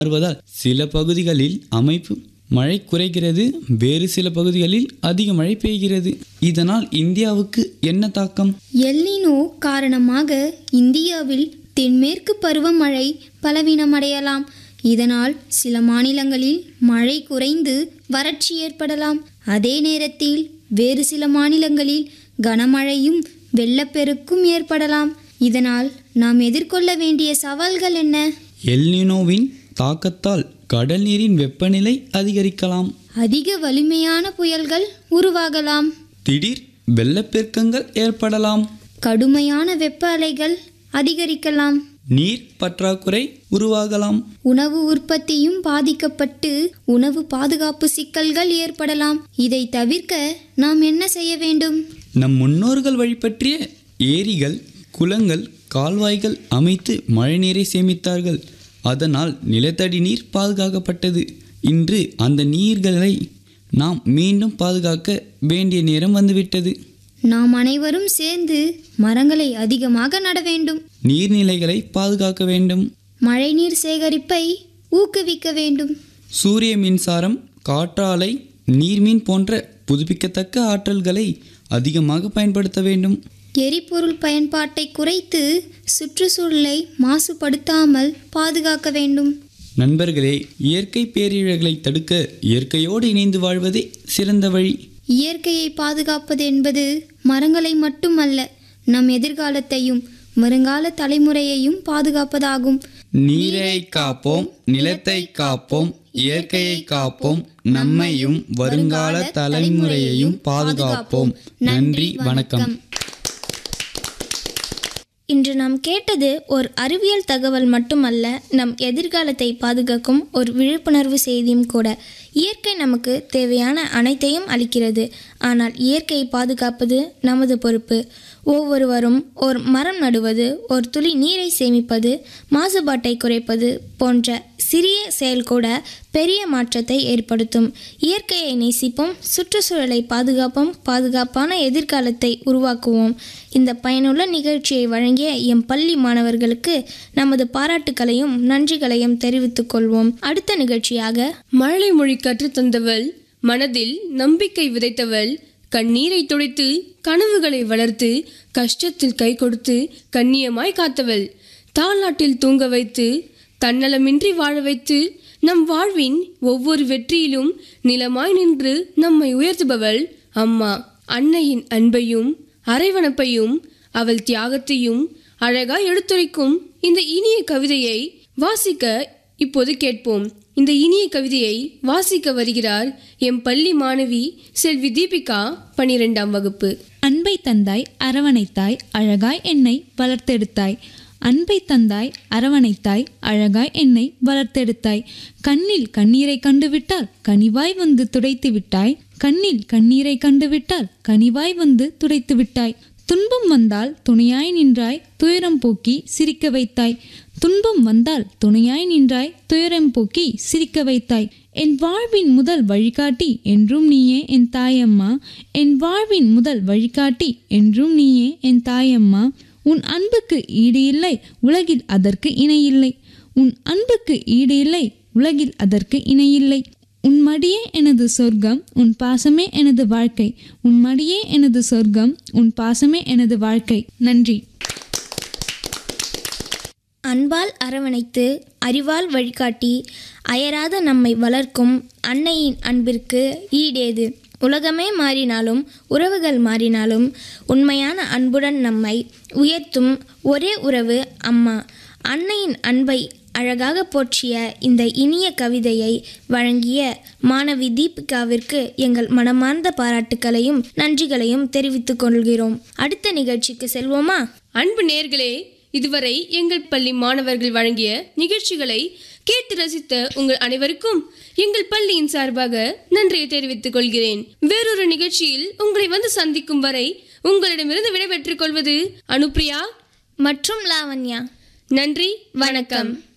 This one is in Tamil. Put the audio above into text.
வருவதால் சில பகுதிகளில் அமைப்பு மழை குறைகிறது வேறு சில பகுதிகளில் அதிக மழை பெய்கிறது இதனால் இந்தியாவுக்கு என்ன தாக்கம் எல்னினோ காரணமாக இந்தியாவில் தென்மேற்கு பருவமழை பலவீனமடையலாம் இதனால் சில மாநிலங்களில் மழை குறைந்து வறட்சி ஏற்படலாம் அதே நேரத்தில் வேறு சில மாநிலங்களில் கனமழையும் வெள்ளப்பெருக்கும் ஏற்படலாம் இதனால் நாம் எதிர்கொள்ள வேண்டிய சவால்கள் என்ன எல்னினோவின் தாக்கத்தால் கடல் நீரின் வெப்பநிலை அதிகரிக்கலாம் அதிக வலிமையான புயல்கள் உருவாகலாம் திடீர் வெள்ளப்பெருக்கங்கள் ஏற்படலாம் கடுமையான வெப்ப அலைகள் அதிகரிக்கலாம் நீர் பற்றாக்குறை உருவாகலாம் உணவு உற்பத்தியும் பாதிக்கப்பட்டு உணவு பாதுகாப்பு சிக்கல்கள் ஏற்படலாம் இதை தவிர்க்க நாம் என்ன செய்ய வேண்டும் நம் முன்னோர்கள் வழிபற்றிய ஏரிகள் குளங்கள் கால்வாய்கள் அமைத்து மழைநீரை சேமித்தார்கள் அதனால் நிலத்தடி நீர் பாதுகாக்கப்பட்டது இன்று அந்த நீர்களை நாம் மீண்டும் பாதுகாக்க வேண்டிய நேரம் வந்துவிட்டது நாம் அனைவரும் சேர்ந்து மரங்களை அதிகமாக நட வேண்டும் நீர்நிலைகளை பாதுகாக்க வேண்டும் மழைநீர் சேகரிப்பை ஊக்குவிக்க வேண்டும் சூரிய மின்சாரம் காற்றாலை நீர்மீன் போன்ற புதுப்பிக்கத்தக்க ஆற்றல்களை அதிகமாக பயன்படுத்த வேண்டும் எரிபொருள் பயன்பாட்டை குறைத்து சுற்றுச்சூழலை மாசுபடுத்தாமல் பாதுகாக்க வேண்டும் நண்பர்களே இயற்கை பேரிழர்களை தடுக்க இயற்கையோடு இணைந்து வாழ்வதே சிறந்த வழி இயற்கையை பாதுகாப்பது என்பது மரங்களை மட்டுமல்ல நம் எதிர்காலத்தையும் வருங்கால தலைமுறையையும் பாதுகாப்பதாகும் நீரை காப்போம் நிலத்தை காப்போம் இயற்கையை காப்போம் நம்மையும் வருங்கால தலைமுறையையும் பாதுகாப்போம் நன்றி வணக்கம் இன்று நாம் கேட்டது ஒரு அறிவியல் தகவல் மட்டுமல்ல நம் எதிர்காலத்தை பாதுகாக்கும் ஒரு விழிப்புணர்வு செய்தியும் கூட இயற்கை நமக்கு தேவையான அனைத்தையும் அளிக்கிறது ஆனால் இயற்கையை பாதுகாப்பது நமது பொறுப்பு ஒவ்வொருவரும் ஒரு மரம் நடுவது ஒரு துளி நீரை சேமிப்பது மாசுபாட்டை குறைப்பது போன்ற சிறிய செயல் கூட பெரிய மாற்றத்தை ஏற்படுத்தும் இயற்கையை நேசிப்போம் சுற்றுச்சூழலை பாதுகாப்போம் பாதுகாப்பான எதிர்காலத்தை உருவாக்குவோம் இந்த பயனுள்ள நிகழ்ச்சியை வழங்கிய எம் பள்ளி மாணவர்களுக்கு நமது பாராட்டுக்களையும் நன்றிகளையும் தெரிவித்துக் கொள்வோம் அடுத்த நிகழ்ச்சியாக மழலை மொழி கற்றுத்தந்தவள் மனதில் நம்பிக்கை விதைத்தவள் கண்ணீரை துடைத்து கனவுகளை வளர்த்து கஷ்டத்தில் கை கொடுத்து கண்ணியமாய் காத்தவள் தாலாட்டில் தூங்க வைத்து தன்னலமின்றி வாழ வைத்து நம் வாழ்வின் ஒவ்வொரு வெற்றியிலும் நிலமாய் நின்று நம்மை உயர்த்துபவள் அம்மா அன்னையின் அன்பையும் அரைவனப்பையும் அவள் தியாகத்தையும் அழகாய் எடுத்துரைக்கும் இந்த இனிய கவிதையை வாசிக்க இப்போது கேட்போம் இந்த இனிய கவிதையை வாசிக்க வருகிறார் எம் பள்ளி மாணவி செல்வி தீபிகா பனிரெண்டாம் வகுப்பு அன்பை தந்தாய் அரவணைத்தாய் அழகாய் என்னை வளர்த்தெடுத்தாய் அன்பை தந்தாய் அரவணைத்தாய் அழகாய் என்னை வளர்த்தெடுத்தாய் கண்ணில் கண்ணீரை கண்டுவிட்டால் கனிவாய் வந்து துடைத்து விட்டாய் கண்ணில் கண்ணீரை கண்டுவிட்டால் கனிவாய் வந்து துடைத்து விட்டாய் துன்பம் வந்தால் துணையாய் நின்றாய் துயரம் போக்கி சிரிக்க வைத்தாய் துன்பம் வந்தால் துணையாய் நின்றாய் துயரம் போக்கி சிரிக்க வைத்தாய் என் வாழ்வின் முதல் வழிகாட்டி என்றும் நீயே என் தாயம்மா என் வாழ்வின் முதல் வழிகாட்டி என்றும் நீயே என் தாயம்மா உன் அன்புக்கு ஈடு இல்லை உலகில் அதற்கு இணையில்லை உன் அன்புக்கு ஈடு இல்லை உலகில் அதற்கு இணையில்லை உன் மடியே எனது சொர்க்கம் உன் பாசமே எனது வாழ்க்கை உன் மடியே எனது சொர்க்கம் உன் பாசமே எனது வாழ்க்கை நன்றி அன்பால் அரவணைத்து அறிவால் வழிகாட்டி அயராத நம்மை வளர்க்கும் அன்னையின் அன்பிற்கு ஈடேது உலகமே மாறினாலும் உறவுகள் மாறினாலும் உண்மையான அன்புடன் நம்மை உயர்த்தும் ஒரே உறவு அம்மா அன்னையின் அன்பை அழகாக போற்றிய இந்த இனிய கவிதையை வழங்கிய மாணவி தீபிகாவிற்கு எங்கள் மனமார்ந்த பாராட்டுக்களையும் நன்றிகளையும் தெரிவித்துக் கொள்கிறோம் அடுத்த நிகழ்ச்சிக்கு செல்வோமா அன்பு நேர்களே இதுவரை எங்கள் பள்ளி மாணவர்கள் வழங்கிய நிகழ்ச்சிகளை கேட்டு ரசித்த உங்கள் அனைவருக்கும் எங்கள் பள்ளியின் சார்பாக நன்றியை தெரிவித்துக் கொள்கிறேன் வேறொரு நிகழ்ச்சியில் உங்களை வந்து சந்திக்கும் வரை உங்களிடமிருந்து விடைபெற்றுக் கொள்வது அனுப்ரியா மற்றும் லாவண்யா நன்றி வணக்கம்